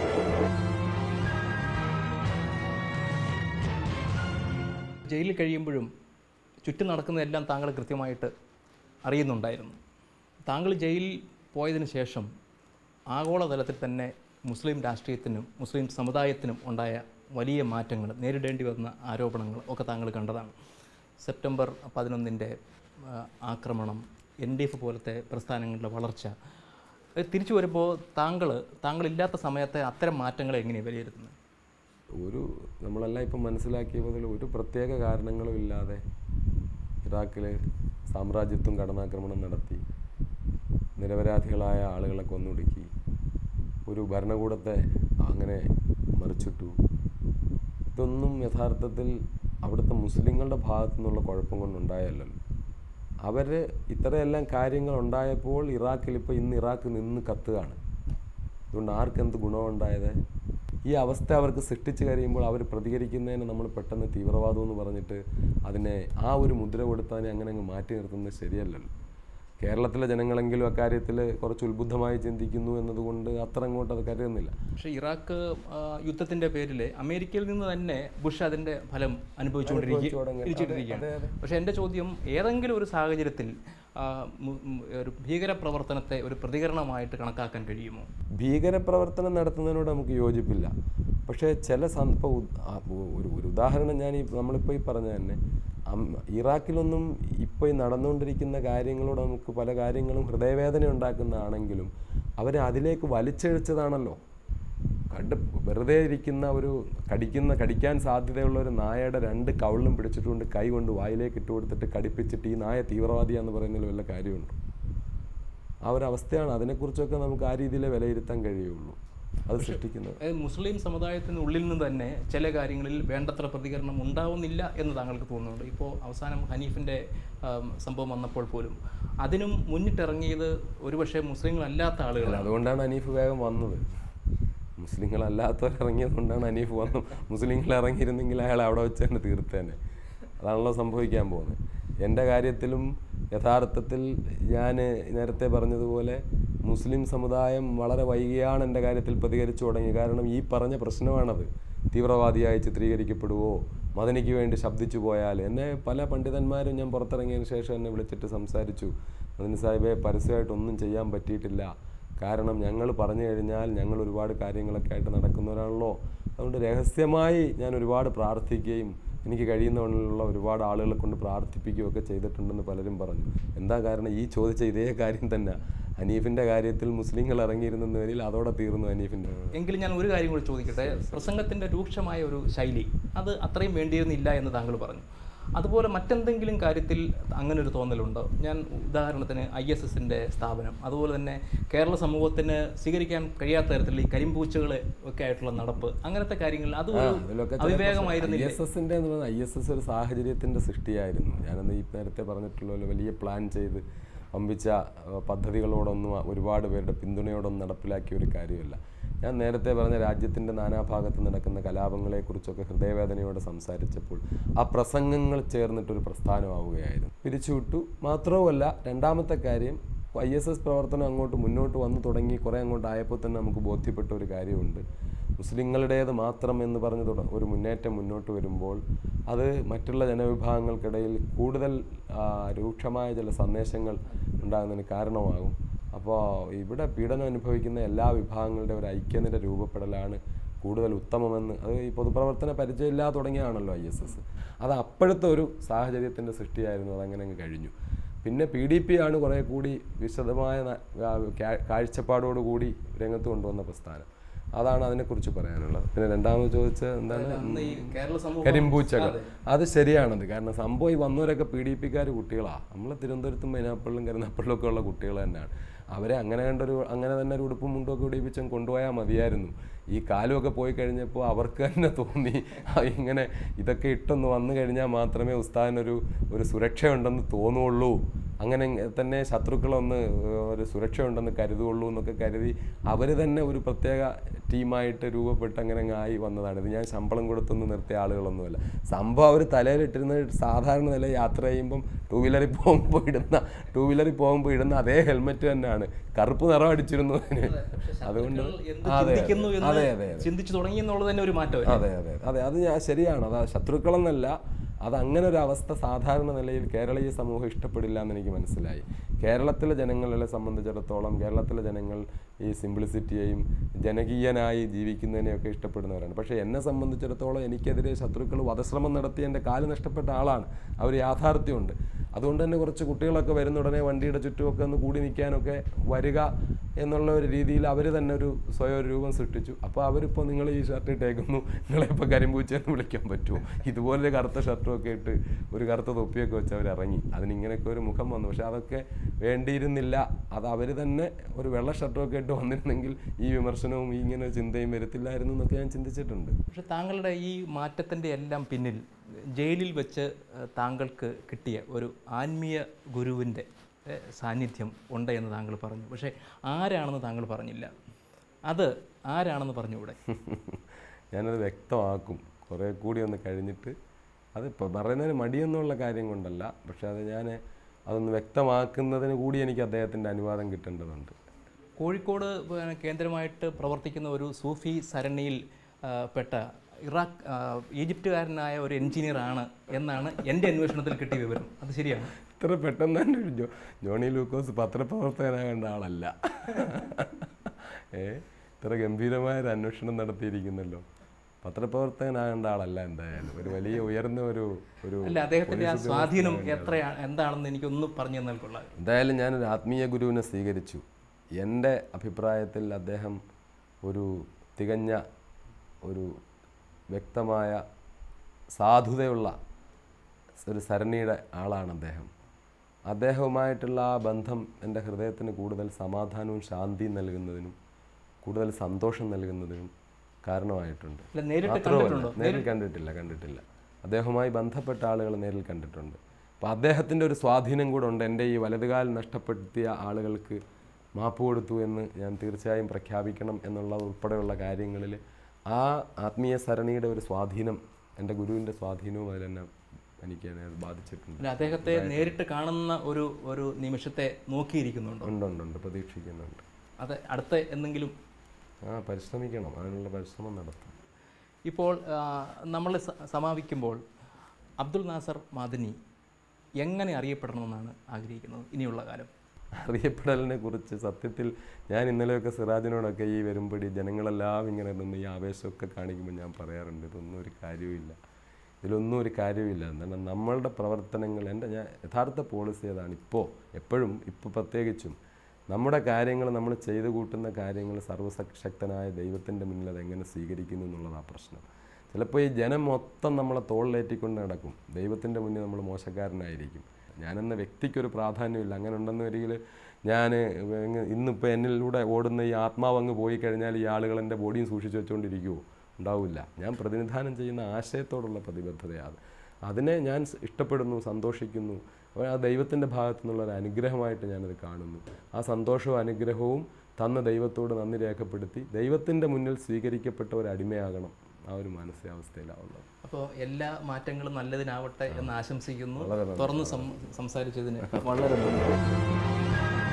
ജയിലിൽ കഴിയുമ്പോഴും ചുറ്റും നടക്കുന്നതെല്ലാം താങ്കൾ കൃത്യമായിട്ട് അറിയുന്നുണ്ടായിരുന്നു താങ്കൾ ജയിലിൽ പോയതിന് ശേഷം ആഗോളതലത്തിൽ തന്നെ മുസ്ലിം രാഷ്ട്രീയത്തിനും മുസ്ലിം സമുദായത്തിനും ഉണ്ടായ വലിയ മാറ്റങ്ങൾ നേരിടേണ്ടി വന്ന ആരോപണങ്ങൾ ഒക്കെ താങ്കൾ കണ്ടതാണ് സെപ്റ്റംബർ പതിനൊന്നിൻ്റെ ആക്രമണം എൻ ഡി എഫ് പോലത്തെ പ്രസ്ഥാനങ്ങളുടെ വളർച്ച അത് തിരിച്ചു വരുമ്പോൾ താങ്കൾ താങ്കളില്ലാത്ത സമയത്തെ അത്തരം മാറ്റങ്ങളെ എങ്ങനെയാണ് വിലയിരുത്തുന്നത് ഒരു നമ്മളെല്ലാം ഇപ്പം മനസ്സിലാക്കിയ മുതൽ ഒരു പ്രത്യേക കാരണങ്ങളും ഇല്ലാതെ ഇറാഖിൽ സാമ്രാജ്യത്വം കടന്നാക്രമണം നടത്തി നിരപരാധികളായ ആളുകളെ കൊന്നൊടുക്കി ഒരു ഭരണകൂടത്തെ അങ്ങനെ മറിച്ചിട്ടു ഇതൊന്നും യഥാർത്ഥത്തിൽ അവിടുത്തെ മുസ്ലിങ്ങളുടെ ഭാഗത്തു നിന്നുള്ള കുഴപ്പം കൊണ്ടുണ്ടായല്ലോ അവർ ഇത്രയെല്ലാം കാര്യങ്ങൾ ഉണ്ടായപ്പോൾ ഇറാഖിൽ ഇപ്പോൾ ഇന്ന് ഇറാഖ് നിന്ന് കത്തുകയാണ് അതുകൊണ്ട് ആർക്കെന്ത് ഗുണമുണ്ടായത് ഈ അവസ്ഥ അവർക്ക് സൃഷ്ടിച്ചു കഴിയുമ്പോൾ അവർ പ്രതികരിക്കുന്നതിന് നമ്മൾ പെട്ടെന്ന് തീവ്രവാദം എന്ന് പറഞ്ഞിട്ട് അതിനെ ആ ഒരു മുദ്ര കൊടുത്താൽ അങ്ങനെ അങ്ങ് മാറ്റി നിർത്തുന്നത് ശരിയല്ലല്ലോ കേരളത്തിലെ ജനങ്ങളെങ്കിലും അക്കാര്യത്തിൽ കുറച്ച് ഉത്ബുദ്ധമായി ചിന്തിക്കുന്നു എന്നതുകൊണ്ട് അത്ര അങ്ങോട്ട് അത് കരുതുന്നില്ല പക്ഷേ ഇറാഖ് ആ, യുദ്ധത്തിന്റെ പേരിൽ അമേരിക്കയിൽ നിന്ന് തന്നെ ബുഷ് അതിന്റെ ഫലം അനുഭവിച്ചുകൊണ്ടിരിക്കുകയാണ് പക്ഷേ എൻ്റെ ചോദ്യം ഏതെങ്കിലും ഒരു സാഹചര്യത്തിൽ ആ, മു- മു- ഒരു ഭീകര പ്രവർത്തനത്തെ ഒരു പ്രതികരണമായിട്ട് കണക്കാക്കാൻ കഴിയുമോ ഭീകരപ്രവർത്തനം നടത്തുന്നതിനോട് നമുക്ക് യോജിപ്പില്ല പക്ഷേ ചില സം- ഇപ്പൊ ഉദ്- ആ, ഒ- ഒരു ഒരു ഉദാഹരണം ഞാൻ ഈ നമ്മളിപ്പോൾ ഈ പറഞ്ഞ തന്നെ അം- ഇറാഖിലൊന്നും ഇപ്പോൾ ഈ നടന്നുകൊണ്ടിരിക്കുന്ന കാര്യങ്ങളോട് നമുക്ക് പല കാര്യങ്ങളും ഹൃദയവേദന ഉണ്ടാക്കുന്നതാണെങ്കിലും അവരെ അതിലേക്ക് വലിച്ചഴിച്ചതാണല്ലോ കണ്ട് വെറുതെ ഇരിക്കുന്ന ഒരു കടിക്കുന്ന കടിക്കാൻ സാധ്യതയുള്ള ഒരു നായയുടെ രണ്ട് കവിളിലും പിടിച്ചിട്ടുകൊണ്ട് കൈ കൊണ്ട് വായിലേക്ക് ഇട്ട് കൊടുത്തിട്ട് കടിപ്പിച്ചിട്ട് ഈ നായ തീവ്രവാദിയാന്ന് പറയുന്നതിൽ വല്ല കാര്യമുണ്ട് ആ ഒരു അവസ്ഥയാണ് അതിനെക്കുറിച്ചൊക്കെ നമുക്ക് ആ രീതിയിലേ വിലയിരുത്താൻ കഴിയുള്ളൂ അത് സൃഷ്ടിക്കുന്നത് അതായത് മുസ്ലിം സമുദായത്തിനുള്ളിൽ നിന്ന് തന്നെ ചില കാര്യങ്ങളിൽ വേണ്ടത്ര പ്രതികരണം ഉണ്ടാവുന്നില്ല എന്ന് താങ്കൾക്ക് തോന്നുന്നുണ്ട് ഇപ്പോൾ അവസാനം ഹനീഫിൻ്റെ ആം, സംഭവം വന്നപ്പോൾ പോലും അതിനും മുന്നിട്ടിറങ്ങിയത് ഒരുപക്ഷെ മുസ്ലിങ്ങളല്ലാത്ത ആളുകളാണ് അതുകൊണ്ടാണ് അനീഫ് വേഗം വന്നത് മുസ്ലിങ്ങളല്ലാത്തവർ ഇറങ്ങിയത് കൊണ്ടാണ് അനീഫ് വന്നത് മുസ്ലിങ്ങൾ ഇറങ്ങിയിരുന്നെങ്കിൽ അയാൾ അവിടെ വെച്ച് തന്നെ തീർത്തേനെ അതാണല്ലോ സംഭവിക്കാൻ പോകുന്നത് എൻ്റെ കാര്യത്തിലും യഥാർത്ഥത്തിൽ ഞാൻ നേരത്തെ പറഞ്ഞതുപോലെ മുസ്ലിം സമുദായം വളരെ വൈകിയാണ് എൻ്റെ കാര്യത്തിൽ പ്രതികരിച്ചു തുടങ്ങി കാരണം ഈ പറഞ്ഞ പ്രശ്നമാണത് തീവ്രവാദിയായി ചിത്രീകരിക്കപ്പെടുവോ മദനിക്ക് വേണ്ടി ശബ്ദിച്ചു പോയാൽ എന്നെ പല പണ്ഡിതന്മാരും ഞാൻ പുറത്തിറങ്ങിയതിന് ശേഷം എന്നെ വിളിച്ചിട്ട് സംസാരിച്ചു മദനി സാഹിബെ പരസ്യമായിട്ടൊന്നും ചെയ്യാൻ പറ്റിയിട്ടില്ല കാരണം ഞങ്ങൾ പറഞ്ഞു കഴിഞ്ഞാൽ ഞങ്ങൾ ഒരുപാട് കാര്യങ്ങളൊക്കെ ആയിട്ട് നടക്കുന്നവരാണല്ലോ അതുകൊണ്ട് രഹസ്യമായി ഞാൻ ഒരുപാട് പ്രാർത്ഥിക്കുകയും എനിക്ക് കഴിയുന്നവണ്ണിലുള്ള ഒരുപാട് ആളുകളെ കൊണ്ട് പ്രാർത്ഥിപ്പിക്കുകയും ഒക്കെ ചെയ്തിട്ടുണ്ടെന്ന് പലരും പറഞ്ഞു എന്താ കാരണം ഈ ചോദിച്ച ഇതേ കാര്യം തന്നെ ഹനീഫിൻ്റെ കാര്യത്തിൽ മുസ്ലിങ്ങൾ ഇറങ്ങിയിരുന്നെന്ന് വരിൽ അതോടെ തീർന്നു ഹനീഫിൻ്റെ എങ്കിലും ഞാൻ ഒരു കാര്യം കൂടി ചോദിക്കട്ടെ പ്രസംഗത്തിൻ്റെ രൂക്ഷമായ ഒരു ശൈലി അത് അത്രയും വേണ്ടിയിരുന്നില്ല എന്ന് താങ്കൾ പറഞ്ഞു അതുപോലെ മറ്റെന്തെങ്കിലും കാര്യത്തിൽ അങ്ങനെ ഒരു തോന്നലുണ്ടോ ഞാൻ ഉദാഹരണത്തിന് ഐ എസ് എസിൻ്റെ സ്ഥാപനം അതുപോലെ തന്നെ കേരള സമൂഹത്തിന് സ്വീകരിക്കാൻ കഴിയാത്ത തരത്തിൽ ഈ കരിമ്പൂച്ചകൾ ഒക്കെ ആയിട്ടുള്ള നടപ്പ് അങ്ങനത്തെ കാര്യങ്ങളിൽ അത് ഒരു അതിലൊക്കെ അവിവേകമായിരുന്നില്ല ഐ എസ് എസിൻ്റെ എന്ന് പറഞ്ഞാൽ ഐ എസ് എസ് ഒരു സാഹചര്യത്തിൻ്റെ സൃഷ്ടിയായിരുന്നു ഞാനന്ന് ഈ നേരത്തെ പറഞ്ഞിട്ടുള്ള പോലെ വലിയ പ്ലാൻ ചെയ്ത് പമ്പിച്ച അഹ്, പദ്ധതികളോടൊന്നും ഒരുപാട് പേരുടെ പിന്തുണയോടൊന്നും നടപ്പിലാക്കിയ ഒരു കാര്യമല്ല ഞാൻ നേരത്തെ പറഞ്ഞ രാജ്യത്തിൻ്റെ നാനാഭാഗത്ത് നടക്കുന്ന കലാപങ്ങളെക്കുറിച്ചൊക്കെ ഹൃദയവേദനയോടെ സംസാരിച്ചപ്പോൾ ആ പ്രസംഗങ്ങൾ ചേർന്നിട്ടൊരു പ്രസ്ഥാനമാവുകയായിരുന്നു പിരിച്ചുവിട്ടു മാത്രവുമല്ല രണ്ടാമത്തെ കാര്യം ഐ എസ് എസ് പ്രവർത്തനം അങ്ങോട്ട് മുന്നോട്ട് വന്നു തുടങ്ങി കുറേ അങ്ങോട്ട് ആയപ്പോൾ തന്നെ നമുക്ക് ബോധ്യപ്പെട്ട ഒരു കാര്യമുണ്ട് മുസ്ലിങ്ങളുടേത് മാത്രം എന്ന് പറഞ്ഞ് തുട ഒരു മുന്നേറ്റം മുന്നോട്ട് വരുമ്പോൾ അത് മറ്റുള്ള ജനവിഭാഗങ്ങൾക്കിടയിൽ കൂടുതൽ ആ, രൂക്ഷമായ ചില സന്ദേശങ്ങൾ ഉണ്ടാകുന്നതിന് കാരണമാകും അപ്പോൾ ഇവിടെ പീഡനം അനുഭവിക്കുന്ന എല്ലാ വിഭാഗങ്ങളുടെ ഒരു ഐക്യനിര രൂപപ്പെടലാണ് കൂടുതൽ ഉത്തമമെന്ന് അത് ഈ പൊതുപ്രവർത്തന പരിചയമില്ലാതെ തുടങ്ങിയാണല്ലോ ഐ എസ് എസ് അത് അപ്പോഴത്തെ ഒരു സാഹചര്യത്തിൻ്റെ സൃഷ്ടിയായിരുന്നു അതങ്ങനെ അങ്ങ് കഴിഞ്ഞു പിന്നെ പി ഡി പി ആണ് കുറേ കൂടി വിശദമായ ന- ആ, കാ- കാഴ്ചപ്പാടോടുകൂടി രംഗത്ത് കൊണ്ടുവന്ന പ്രസ്ഥാനം അതാണ് അതിനെക്കുറിച്ച് പറയാനുള്ളത് പിന്നെ രണ്ടാമത് ചോദിച്ചത് എന്താണ് അന്ന് ഈ കേരള സമൂഹം കരിമ്പൂച്ചകൾ അത് ശരിയാണത് കാരണം സംഭവം ഈ വന്നവരൊക്കെ പി ഡി പിക്കാർ കുട്ടികളാണ് നമ്മൾ തിരുവനന്തപുരത്തും മൈനാപ്പള്ളിലും കരുനാപ്പള്ളിലും ഒക്കെ ഉള്ള കുട്ടികൾ തന്നെയാണ് അവരെ അങ്ങനെ കണ്ടൊരു അങ്ങനെ തന്നെ ഒരു ഉടുപ്പും മുണ്ടും ഒക്കെ ഉടിപ്പിച്ചും കൊണ്ടുപോയാൽ മതിയായിരുന്നു ഈ കാലുമൊക്കെ പോയി കഴിഞ്ഞപ്പോൾ അവർക്ക് തന്നെ തോന്നി ആ, ഇങ്ങനെ ഇതൊക്കെ ഇട്ടൊന്ന് വന്നു കഴിഞ്ഞാൽ മാത്രമേ ഉസ്താദിനൊരു ഒരു സുരക്ഷയുണ്ടെന്ന് തോന്നുള്ളൂ അങ്ങനെ തന്നെ ശത്രുക്കളൊന്ന് ഒരു സുരക്ഷയുണ്ടെന്ന് കരുതുള്ളൂ എന്നൊക്കെ കരുതി അവർ തന്നെ ഒരു പ്രത്യേക ടീമായിട്ട് രൂപപ്പെട്ട് അങ്ങനെ അങ്ങ് ആയി വന്നതാണ് ഇത് ഞാൻ ശമ്പളം കൊടുത്തൊന്നും നിർത്തിയ ആളുകളൊന്നുമല്ല സംഭവം അവർ തലയിലിട്ടിരുന്ന സാധാരണ നില യാത്ര ചെയ്യുമ്പം ടൂ വീലറിൽ പോകുമ്പോൾ ഇടുന്ന ടൂ വീലറിൽ പോകുമ്പോൾ ഇടുന്ന അതേ ഹെൽമെറ്റ് തന്നെയാണ് കറുപ്പ് നിറം അടിച്ചിരുന്നതിന് അതുകൊണ്ട് എന്ത് അതെ ചിന്തിക്കുന്നു എന്ന് അതെ അതെ ചിന്തിച്ചു തുടങ്ങി എന്നുള്ളത് തന്നെ ഒരു മാറ്റമല്ല അതെ അതെ അതെ അത് ഞാൻ ശരിയാണ് അത് ശത്രുക്കളെന്നല്ല അത് അങ്ങനെ ഒരു അവസ്ഥ സാധാരണ നിലയിൽ കേരളീയ സമൂഹം ഇഷ്ടപ്പെടില്ല എന്ന് എനിക്ക് മനസ്സിലായി കേരളത്തിലെ ജനങ്ങളെ സംബന്ധിച്ചിടത്തോളം കേരളത്തിലെ ജനങ്ങൾ ഈ സിംപ്ലിസിറ്റിയെയും ജനകീയനായി ജീവിക്കുന്നതിനെയൊക്കെ ഇഷ്ടപ്പെടുന്നവരാണ് പക്ഷേ എന്നെ സംബന്ധിച്ചിടത്തോളം എനിക്കെതിരെ ശത്രുക്കൾ വധശ്രമം നടത്തി എൻ്റെ കാല് നഷ്ടപ്പെട്ട ആളാണ് ആ ഒരു യാഥാർത്ഥ്യമുണ്ട് അതുകൊണ്ട് തന്നെ കുറച്ച് കുട്ടികളൊക്കെ വരുന്ന ഉടനെ വണ്ടിയുടെ ചുറ്റുമൊക്കെ ഒന്ന് കൂടി നിൽക്കാനൊക്കെ വരിക എന്നുള്ള ഒരു രീതിയിൽ അവർ തന്നെ ഒരു സ്വയം ഒരു രൂപം സൃഷ്ടിച്ചു അപ്പോൾ അവരിപ്പോൾ നിങ്ങൾ ഈ ഷർട്ട് ഇട്ടേക്കുന്നു നിങ്ങളെ ഇപ്പോൾ കരിമ്പൂച്ചെന്ന് വിളിക്കാൻ പറ്റുമോ ഇതുപോലെ കറുത്ത ഷർട്ടും ഒക്കെ ഇട്ട് ഒരു കറുത്ത തൊപ്പിയൊക്കെ വെച്ച് അവർ ഇറങ്ങി അതിനിങ്ങനെയൊക്കെ ഒരു മുഖം വന്നു പക്ഷെ അതൊക്കെ വേണ്ടിയിരുന്നില്ല അത് അവർ തന്നെ ഒരു വെള്ള ഷർട്ടും ഒക്കെ ഇട്ട് വന്നിരുന്നെങ്കിൽ ഈ വിമർശനവും ഈ ഇങ്ങനെ ചിന്തയും വരത്തില്ലായിരുന്നു എന്നൊക്കെ ഞാൻ ചിന്തിച്ചിട്ടുണ്ട് പക്ഷെ താങ്കളുടെ ഈ മാറ്റത്തിൻ്റെ എല്ലാം പിന്നിൽ ജയിലിൽ വെച്ച് ഏഹ്, താങ്കൾക്ക് കിട്ടിയ ഒരു ആത്മീയ ഗുരുവിൻ്റെ ഏഹ്, സാന്നിധ്യം ഉണ്ട് എന്ന് താങ്കൾ പറഞ്ഞു പക്ഷേ ആരാണെന്ന് താങ്കൾ പറഞ്ഞില്ല അത് ആരാണെന്ന് പറഞ്ഞുകൂടെ ഞാനത് വ്യക്തമാക്കും കുറേ കൂടി ഒന്ന് കഴിഞ്ഞിട്ട് അത് ഇപ്പോൾ പറയുന്നതിന് മടിയെന്നുള്ള കാര്യം കൊണ്ടല്ല പക്ഷെ അത് ഞാൻ അതൊന്ന് വ്യക്തമാക്കുന്നതിന് കൂടി എനിക്ക് അദ്ദേഹത്തിൻ്റെ അനുവാദം കിട്ടേണ്ടതുണ്ട് കോഴിക്കോട് പിന്നെ കേന്ദ്രമായിട്ട് പ്രവർത്തിക്കുന്ന ഒരു സൂഫി സരണിയിൽ ആ, പെട്ട ഇറാഖ് ആ, ഈജിപ്തുകാരനായ ഒരു എഞ്ചിനീയർ ആണ് എന്നാണ് എൻ്റെ അന്വേഷണത്തിൽ കിട്ടിയ വിവരം അത് ശരിയാണ് ഇത്ര പെട്ടെന്ന് തന്നെ ഒരു ജോ ജോണി ലൂക്കോസ് പത്രപ്രവർത്തകനാകേണ്ട ആളല്ല ഏ ഇത്ര ഗംഭീരമായ ഒരു അന്വേഷണം നടത്തിയിരിക്കുന്നല്ലോ പത്രപ്രവർത്തകനാകേണ്ട ആളല്ല എന്തായാലും ഒരു വലിയ ഉയർന്ന ഒരു ഒരു അല്ല അദ്ദേഹത്തിൻ്റെ ആ സ്വാധീനം എത്രയാണ് എന്താണെന്ന് എനിക്കൊന്ന് പറഞ്ഞു തന്നാൽ കൊള്ളാം എന്തായാലും ഞാനൊരു ആത്മീയ ഗുരുവിനെ സ്വീകരിച്ചു എൻ്റെ അഭിപ്രായത്തിൽ അദ്ദേഹം ഒരു തികഞ്ഞ ഒരു വ്യക്തമായ സാധുതയുള്ള ഒരു സരണിയുടെ ആളാണ് അദ്ദേഹം അദ്ദേഹവുമായിട്ടുള്ള ആ ബന്ധം എൻ്റെ ഹൃദയത്തിന് കൂടുതൽ സമാധാനവും ശാന്തിയും നൽകുന്നതിനും കൂടുതൽ സന്തോഷം നൽകുന്നതിനും കാരണമായിട്ടുണ്ട് അല്ല നേരിട്ട് മാത്രമല്ല കണ്ടിട്ടുണ്ടോ നേരിൽ കണ്ടിട്ടില്ല കണ്ടിട്ടില്ല അദ്ദേഹവുമായി ബന്ധപ്പെട്ട ആളുകൾ നേരിൽ കണ്ടിട്ടുണ്ട് അപ്പോൾ അദ്ദേഹത്തിൻ്റെ ഒരു സ്വാധീനം കൂടെ ഉണ്ട് എൻ്റെ ഈ വലതുകാൽ നഷ്ടപ്പെടുത്തിയ ആളുകൾക്ക് മാപ്പ് കൊടുത്തു എന്ന് ഞാൻ തീർച്ചയായും പ്രഖ്യാപിക്കണം എന്നുള്ളത് ഉൾപ്പെടെയുള്ള കാര്യങ്ങളിൽ ആ ആത്മീയ സരണിയുടെ ഒരു സ്വാധീനം എൻ്റെ ഗുരുവിൻ്റെ സ്വാധീനവും അതിലെന്നെ എനിക്ക് എന്നെ ബാധിച്ചിട്ടുണ്ട് അല്ല അദ്ദേഹത്തെ നേരിട്ട് കാണുന്ന ഒരു ഒരു നിമിഷത്തെ നോക്കിയിരിക്കുന്നുണ്ടോ ഉണ്ട് ഉണ്ട് ഉണ്ട് പ്രതീക്ഷിക്കുന്നുണ്ട് അത് അടുത്ത എന്തെങ്കിലും ആ പരിശ്രമിക്കണം അതിനുള്ള പരിശ്രമം നടത്താം ഇപ്പോൾ നമ്മൾ സമാപിക്കുമ്പോൾ അബ്ദുൽ നാസർ മാദനി എങ്ങനെ അറിയപ്പെടണമെന്നാണ് ആഗ്രഹിക്കുന്നത് ഇനിയുള്ള കാലം അറിയപ്പെടലിനെ കുറിച്ച് സത്യത്തിൽ ഞാൻ ഇന്നലെയൊക്കെ സിറാജിനോടൊക്കെ ഈ വരുമ്പടി ജനങ്ങളെല്ലാം ഇങ്ങനെ നിന്ന് ഈ ആവേശമൊക്കെ കാണിക്കുമ്പോൾ ഞാൻ പറയാറുണ്ട് ഇതൊന്നും ഒരു കാര്യവുമില്ല ഇതിലൊന്നും ഒരു കാര്യവുമില്ല എന്താണ് നമ്മളുടെ പ്രവർത്തനങ്ങൾ എൻ്റെ ഞാൻ യഥാർത്ഥ പോളിസി അതാണ് ഇപ്പോൾ എപ്പോഴും ഇപ്പോൾ പ്രത്യേകിച്ചും നമ്മുടെ കാര്യങ്ങൾ നമ്മൾ ചെയ്തു കൂട്ടുന്ന കാര്യങ്ങൾ സർവശക്തനായ ദൈവത്തിൻ്റെ മുന്നിൽ അതെങ്ങനെ സ്വീകരിക്കുന്നു എന്നുള്ളതാണ് പ്രശ്നം ചിലപ്പോൾ ഈ ജനം മൊത്തം നമ്മളെ തോളിലേറ്റിക്കൊണ്ട് നടക്കും ദൈവത്തിൻ്റെ മുന്നിൽ നമ്മൾ മോശക്കാരനായിരിക്കും ഞാനെന്ന വ്യക്തിക്കൊരു പ്രാധാന്യമില്ല അങ്ങനെ ഉണ്ടെന്ന് വരികിൽ ഞാൻ ഇന്നിപ്പോൾ എന്നിലൂടെ ഓടുന്ന ഈ ആത്മാവ് അങ്ങ് പോയി കഴിഞ്ഞാൽ ഈ ആളുകൾ എൻ്റെ ബോഡിയും സൂക്ഷിച്ചു വെച്ചുകൊണ്ടിരിക്കുമോ ഉണ്ടാവില്ല ഞാൻ പ്രതിനിധാനം ചെയ്യുന്ന ആശയത്തോടുള്ള പ്രതിബദ്ധതയാണ് അതിനെ ഞാൻ സ് ഇഷ്ടപ്പെടുന്നു സന്തോഷിക്കുന്നു അപ്പോൾ ആ ദൈവത്തിൻ്റെ ഭാഗത്തു നിന്നുള്ള ഒരു അനുഗ്രഹമായിട്ട് ഞാനത് കാണുന്നു ആ സന്തോഷവും അനുഗ്രഹവും തന്ന ദൈവത്തോട് നന്ദി രേഖപ്പെടുത്തി ദൈവത്തിൻ്റെ മുന്നിൽ സ്വീകരിക്കപ്പെട്ട ഒരു അടിമയാകണം ആ ഒരു മാനസികാവസ്ഥയിലാവുള്ളത് അപ്പോൾ എല്ലാ മാറ്റങ്ങളും നല്ലതിനാവട്ടെ എന്ന് ആശംസിക്കുന്നു വളരെ നന്ദി. തുറന്ന് സം- സംസാരിച്ചതിന് വളരെ നന്ദി